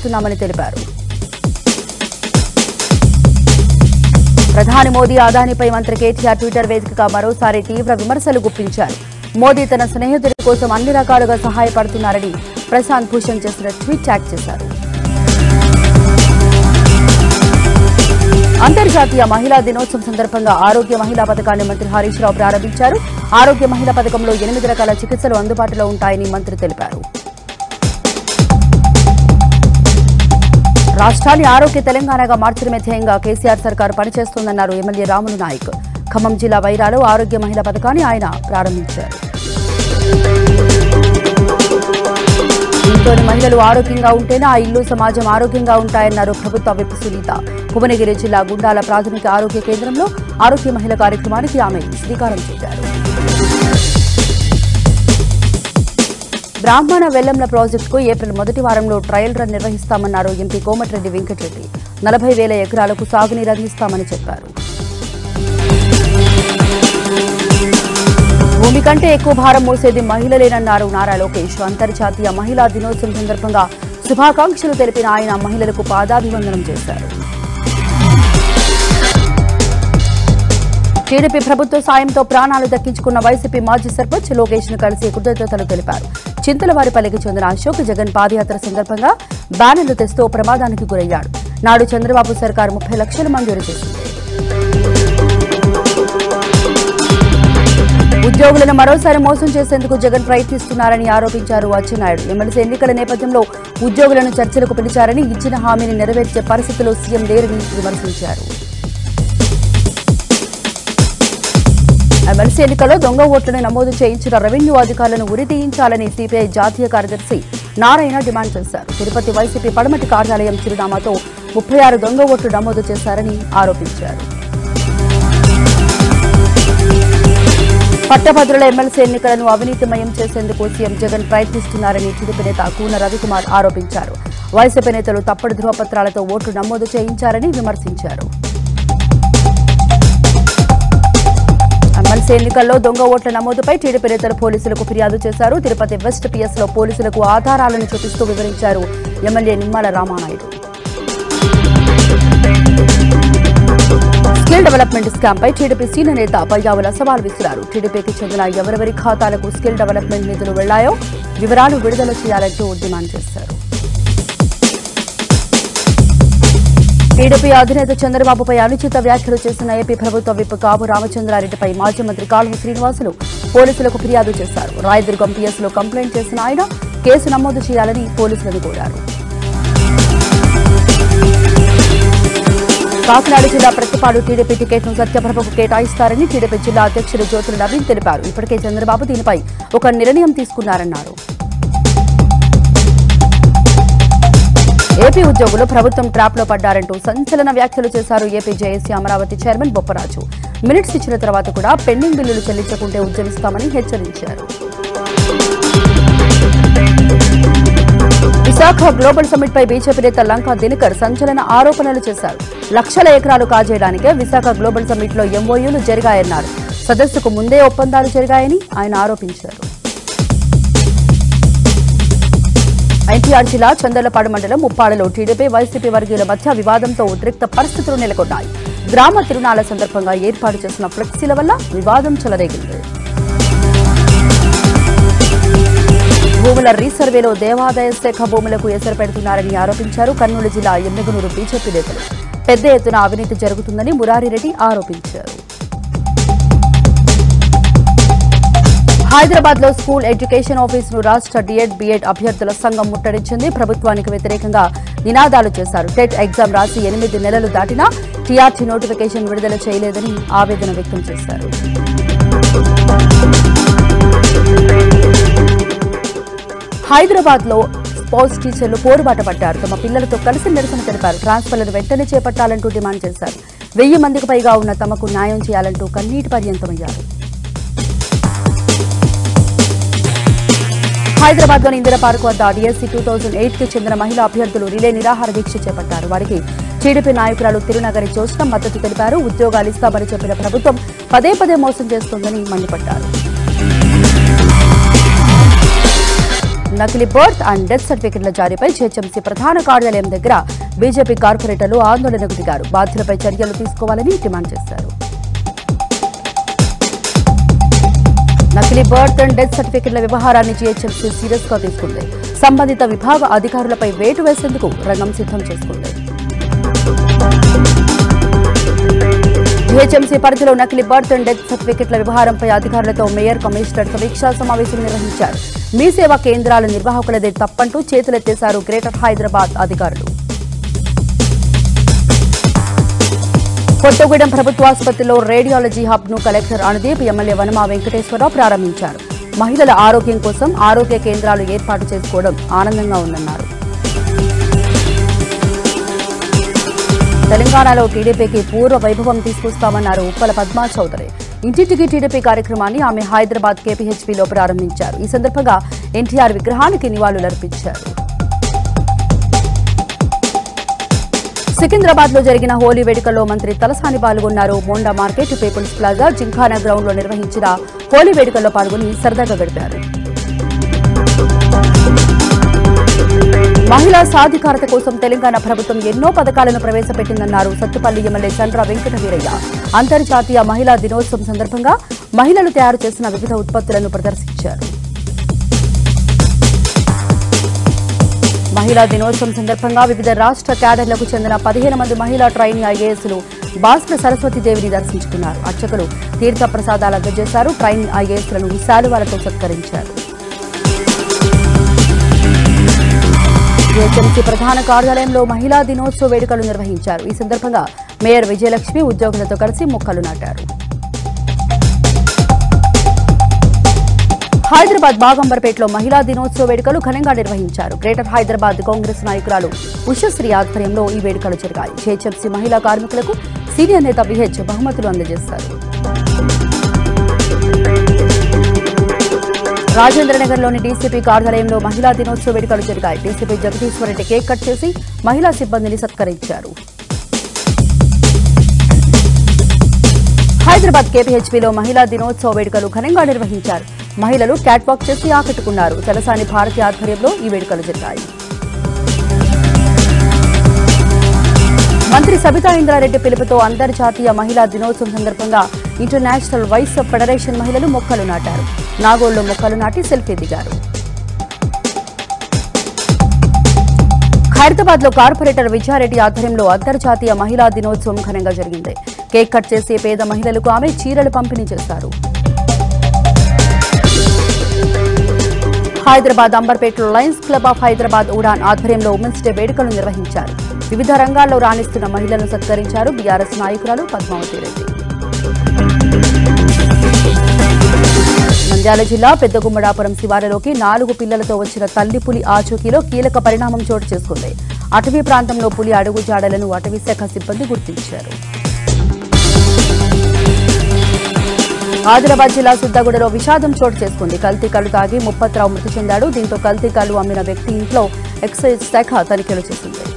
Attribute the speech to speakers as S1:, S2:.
S1: చేస్తున్నామని తెలిపారు ప్రధాని మోదీ అదానిపై మంత్రి కేటీఆర్ ట్విట్టర్ వేదికగా మరోసారి తీవ్ర విమర్శలు గుప్పించారు మోదీ తన స్నేహితుడి కోసం అన్ని రకాలుగా సహాయపడుతున్నారని ప్రశాంత్ భూషణ్ చేసిన ట్వీట్ ట్యాగ్ చేశారు అంతర్జాతీయ మహిళా దినోత్సవం సందర్భంగా ఆరోగ్య మహిళా పథకాన్ని మంత్రి హరీష్ రావు ప్రారంభించారు ఆరోగ్య మహిళా పథకంలో ఎనిమిది రకాల చికిత్సలు అందుబాటులో ఉంటాయని మంత్రి తెలిపారు రాష్ట్రాన్ని ఆరోగ్య తెలంగాణగా మార్చడమే ధ్యేయంగా కేసీఆర్ సర్కారు పనిచేస్తోందన్నారు ఎమ్మెల్యే రాములు నాయక్ ఖమ్మం జిల్లా వైరాలో ఆరోగ్య మహిళా పథకాన్ని ఆయన ప్రారంభించారు ఇంట్లోని మహిళలు ఆరోగ్యంగా ఉంటేనే ఆ ఇల్లు సమాజం ఆరోగ్యంగా ఉంటాయన్నారు ప్రభుత్వ విప్ సునీత భువనగిరి జిల్లా గుండాల ప్రాథమిక ఆరోగ్య కేంద్రంలో ఆరోగ్య మహిళ కార్యక్రమానికి ఆమె శ్రీకారం చుట్టారు బ్రాహ్మణ వెల్లంల ప్రాజెక్టుకు ఏప్రిల్ మొదటి వారంలో ట్రయల్ రన్ నిర్వహిస్తామన్నారు ఎంపీ కోమటిరెడ్డి వెంకటరెడ్డి నలభై వేల ఎకరాలకు సాగునీరు అందిస్తామని చెప్పారు భూమి కంటే ఎక్కువ భారం మోసేది మహిళలేనన్నారు నారా లోకేష్ అంతర్జాతీయ మహిళా దినోత్సవం సందర్భంగా శుభాకాంక్షలు తెలిపిన ఆయన మహిళలకు పాదాభివందనం చేశారు టీడీపీ ప్రభుత్వ సాయంతో ప్రాణాలు దక్కించుకున్న వైసీపీ మాజీ సర్పంచ్ లోకేష్ ను కలిసి కృతజ్ఞతలు తెలిపారు చింతలవారిపల్లికి చెందిన అశోక్ జగన్ పాదయాత్ర సందర్భంగా బ్యానర్లు తెస్తూ ప్రమాదానికి గురయ్యాడు నాడు చంద్రబాబు సర్కారు ముప్పై లక్షలు మంజూరు చేసింది ఉద్యోగులను మరోసారి మోసం చేసేందుకు జగన్ ప్రయత్నిస్తున్నారని ఆరోపించారు అచ్చెన్నాయుడు ఎమ్మెల్సీ ఎన్నికల నేపథ్యంలో ఉద్యోగులను చర్చలకు పిలిచారని ఇచ్చిన హామీని నెరవేర్చే పరిస్థితిలో సీఎం లేరని విమర్శించారు ఎమ్మెల్సీ ఎన్నికల్లో దొంగ ఓట్లను నమోదు చేయించిన రెవెన్యూ అధికారులను ఉరితీయించాలని సిపిఐ జాతీయ కార్యదర్శి నారాయణ డిమాండ్ చేశారు తిరుపతి వైసీపీ పడమటి కార్యాలయం చిరునామాతో ముప్పై ఆరు దొంగ ఓట్లు నమోదు చేశారని ఆరోపించారు పట్టభద్రుల ఎమ్మెల్సీ ఎన్నికలను అవినీతిమయం చేసేందుకు సీఎం జగన్ ప్రయత్నిస్తున్నారని టీడీపీ నేత కూన రవికుమార్ ఆరోపించారు వైసీపీ నేతలు తప్పుడు ధృవపత్రాలతో ఓట్లు నమోదు చేయించారని విమర్శించారు ఎమ్మెల్సీ ఎన్నికల్లో దొంగ ఓట్ల నమోదుపై టీడీపీ నేతలు పోలీసులకు ఫిర్యాదు చేశారు తిరుపతి వెస్ట్ పిఎస్ లో పోలీసులకు ఆధారాలను చూపిస్తూ వివరించారు MLA Nimmala Ramanaidu skill development scam పై టీడీపీ సీనియర్ నేత పయ్యావుల సవాల్ విసిరారు టీడీపీకి చెందిన ఎవరెవరి ఖాతాలకు స్కిల్ డెవలప్మెంట్ నిధులు వెళ్లాయో వివరాలు విడుదల చేయాలంటూ డిమాండ్ చేశారు టీడీపీ అధినేత చంద్రబాబుపై అనుచిత వ్యాఖ్యలు చేసిన ఏపీ ప్రభుత్వ విప్ కాపు రామచంద్రారెడ్డిపై మాజీ మంత్రి కాలువ శ్రీనివాసులు పోలీసులకు ఫిర్యాదు చేశారు రాయదుర్గం పిఎస్ లో కంప్లైంట్ చేసిన ఆయన కేసు నమోదు చేయాలని పోలీసులను కోరారు కాకినాడ జిల్లా ప్రతిపాడు టీడీపీ టికెట్ ను సత్యప్రభకు కేటాయిస్తారని టీడీపీ జిల్లా అధ్యక్షుడు జ్యోతుల నవీన్ తెలిపారు ఇప్పటికే చంద్రబాబు దీనిపై ఒక నిర్ణయం తీసుకున్నారన్నారు ఏపీ ఉద్యోగులు ప్రభుత్వం ట్రాప్ లో పడ్డారంటూ సంచలన వ్యాఖ్యలు చేశారు AP JAC Amaravati chairman Bopparaju minutes ఇచ్చిన తర్వాత కూడా పెండింగ్ బిల్లులు చెల్లించకుంటే ఉద్యమిస్తామని హెచ్చరించారు విశాఖ గ్లోబల్ సమ్మిట్ పై బీజేపీ నేత లంకా దినకర్ సంచలన ఆరోపణలు చేశారు లక్షల ఎకరాలు కాజేయడానికే విశాఖ గ్లోబల్ సమ్మిట్ లో ఎంఓయూలు జరిగాయన్నారు సదస్సుకు ముందే ఒప్పందాలు జరిగాయని ఆయన ఆరోపించారు ఎన్టీఆర్ జిల్లా చందలపాడు మండలం ముప్పాడలో టీడీపీ వైసీపీ వర్గీయుల మధ్య వివాదంతో ఉద్రిక్త పరిస్థితులు నెలకొన్నాయి గ్రామ తిరునాళ్ల సందర్భంగా ఏర్పాటు చేసిన ఫ్లెక్సీల వల్ల వివాదం చెలరేగింది భూముల రీసర్వేలో దేవాదాయ శాఖ భూములకు ఎసరు పెడుతున్నారని ఆరోపించారు కర్నూలు జిల్లా ఎమ్మిగనూరు బీజేపీ నేతలు పెద్ద ఎత్తున అవినీతి జరుగుతుందని మురారిరెడ్డి ఆరోపించారు హైదరాబాద్ లో స్కూల్ ఎడ్యుకేషన్ ఆఫీసును రాష్ట్ర డిఎడ్ బిఎడ్ అభ్యర్థుల సంఘం ముట్టడించింది ప్రభుత్వానికి వ్యతిరేకంగా నినాదాలు చేశారు టెట్ ఎగ్జామ్ రాసి ఎనిమిది నెలలు దాటినా టీఆర్టీ నోటిఫికేషన్ విడుదల చేయలేదని ఆవేదన వ్యక్తం చేశారు హైదరాబాద్ లో స్పోర్ట్స్ టీచర్లు పోరుబాట పడ్డారు తమ పిల్లలతో కలిసి నిరసన తెలిపారు ట్రాన్స్ఫర్లను వెంటనే చేపట్టాలంటూ డిమాండ్ చేశారు వెయ్యి మందికి పైగా ఉన్న తమకు న్యాయం చేయాలంటూ కన్నీటి పర్యంతమయ్యారు హైదరాబాద్ లోని ఇందిరా పార్క్ వద్ద డిఎస్సీ టూ థౌజండ్ ఎయిట్ కి చెందిన మహిళా అభ్యర్థులు రిలే నిరాహార దీక్ష చేపట్టారు వారికి టీడీపీ నాయకురాలు తిరునగరి జోష్న మద్దతు తెలిపారు ఉద్యోగాలు ఇస్తామని చెప్పిన ప్రభుత్వం పదే పదే మోసం చేస్తోందని మండిపడ్డారు నకిలీ బర్త్ అండ్ డెత్ సర్టిఫికెట్ల జారీపై జీహెచ్ఎంసీ ప్రధాన కార్యాలయం దగ్గర బీజేపీ కార్పొరేటర్లు ఆందోళనకు దిగారు బాధ్యులపై చర్యలు తీసుకోవాలని డిమాండ్ చేశారు నకిలీ బర్త్ అండ్ డెత్ సర్టిఫికెట్ల వ్యవహారాన్ని జీహెచ్ఎంసీ సీరియస్ గా తీసుకుంది సంబంధిత విభాగ అధికారులపై వేటు వేసేందుకు రంగం సిద్ధం చేసుకుంది జీహెచ్ఎంసీ పరిధిలో నకిలీ బర్త్ అండ్ డెత్ సర్టిఫికెట్ల వ్యవహారంపై అధికారులతో మేయర్ కమిషనర్ సమీక్షా సమావేశం నిర్వహించారు మీ సేవా కేంద్రాల నిర్వాహకులదే తప్పంటూ చేతులెత్తేశారు గ్రేటర్ హైదరాబాద్ అధికారులు కొత్తగూడెం ప్రభుత్వ ఆసుపత్రిలో రేడియాలజీ హబ్ ను కలెక్టర్ అనుదీప్ ఎమ్మెల్యే వనమా వెంకటేశ్వరరావు ప్రారంభించారు మహిళల ఆరోగ్యం కోసం ఆరోగ్య కేంద్రాలు ఏర్పాటు చేసుకోవడం ఆనందంగా ఉందన్నారు తెలంగాణలో టీడీపీకి పూర్వ వైభవం తీసుకొస్తామన్నారు ఉప్పల పద్మా చౌదరి ఇంటింటికి టీడీపీ కార్యక్రమాన్ని ఆమె హైదరాబాద్ కేపీహెచ్పీలో ప్రారంభించారు ఈ సందర్భంగా ఎన్టీఆర్ విగ్రహానికి నివాళులర్పించారు సికింద్రాబాద్ లో జరిగిన హోలీ వేడుకల్లో మంత్రి తలసాని పాల్గొన్నారు Monda market people's plaza Gymkhana ground లో నిర్వహించిన హోలీ వేడుకల్లో పాల్గొని సరదాగా గడిపారు మహిళా సాధికారత కోసం తెలంగాణ ప్రభుత్వం ఎన్నో పథకాలను ప్రవేశపెట్టిందన్నారు సత్తుపల్లి ఎమ్మెల్యే చంద్ర వెంకట వీరయ్య అంతర్జాతీయ మహిళా దినోత్సవం సందర్భంగా మహిళలు తయారు చేసిన వివిధ ఉత్పత్తులను ప్రదర్శించారు మహిళా దినోత్సవం సందర్భంగా వివిధ రాష్ట్ర క్యాడర్లకు చెందిన పదిహేను మంది మహిళా ట్రైనీ ఐఏఎస్లు భాస్కర సరస్వతీదేవిని దర్శించుకున్నారు అర్చకులు తీర్థ ప్రసాదాలు అందజేశారు ట్రైనీ ఐఏఎస్లను శాలువాలతో సత్కరించారు జీహెచ్ఎంసీ ప్రధాన కార్యాలయంలో మహిళా దినోత్సవ వేడుకలు నిర్వహించారు ఈ సందర్భంగా మేయర్ విజయలక్ష్మి ఉద్యోగులతో కలిసి మొక్కలు నాటారు హైదరాబాద్ బాగంబర్పేటలో మహిళా దినోత్సవ వేడుకలు ఘనంగా నిర్వహించారు గ్రేటర్ హైదరాబాద్ కాంగ్రెస్ నాయకురాలు ఉషశ్రీ ఆధ్వర్యంలో ఈ వేడుకలు జరిగాయి జేహెచ్ఎంసీ మహిళా కార్మికులకు సీనియర్ నేత విహెచ్ బహుమతులు అందజేశారు రాజేంద్రనగర్లోని డీసీపీ కార్యాలయంలో మహిళా దినోత్సవ వేడుకలు జరిగాయి DCP Jagadishwar Reddy cake cut చేసి మహిళా సిబ్బందిని సత్కరించారు హైదరాబాద్ కేపీహెచ్పీలో మహిళా దినోత్సవ వేడుకలు ఘనంగా నిర్వహించారు మహిళలు క్యాట్ వాక్ చేసి ఆకట్టుకున్నారు తలసాని భారతి ఆధ్వర్యంలో ఈ వేడుకలు జరిగాయి మంత్రి సబితా ఇంద్రారెడ్డి పిలుపుతో అంతర్జాతీయ మహిళా దినోత్సవం సందర్భంగా ఇంటర్నేషనల్ వైస్ ఫెడరేషన్ మహిళలు మొక్కలు నాటారు నాగోల్లో మొక్కలు నాటి సెల్ఫీ దిగారు ఖైరతాబాద్ లో కార్పొరేటర్ విజయారెడ్డి ఆధ్వర్యంలో అంతర్జాతీయ మహిళా దినోత్సవం ఘనంగా జరిగింది కేక్ కట్ చేసి పేద మహిళలకు ఆమె చీరలు పంపిణీ చేశారు హైదరాబాద్ అంబర్పేటలో lions club of Hyderabad Udaan ఆధ్వర్యంలో ఉమెన్స్ డే వేడుకలు నిర్వహించారు వివిధ రంగాల్లో రాణిస్తున్న మహిళలను సత్కరించారు బీఆర్ఎస్ నాయకురాలు పద్మావతి రెడ్డి నంద్యాల జిల్లా పెద్దగుమ్మడాపురం శివారులోకి నాలుగు పిల్లలతో వచ్చిన తల్లి పులి ఆచూకీలో కీలక పరిణామం చోటు చేసుకుంది అటవీ ప్రాంతంలో పులి అడుగు జాడలను అటవీ శాఖ సిబ్బంది గుర్తించారు ఆదిలాబాద్ జిల్లా సుద్దగూడలో విషాదం చోటు చేసుకుంది కల్తీ కళ్ళు తాగి ముప్పత్రావు మృతి చెందాడు దీంతో కల్తీ కళ్ళు అమ్మిన వ్యక్తి ఇంట్లో ఎక్సైజ్ శాఖ తనిఖీలు చేసింది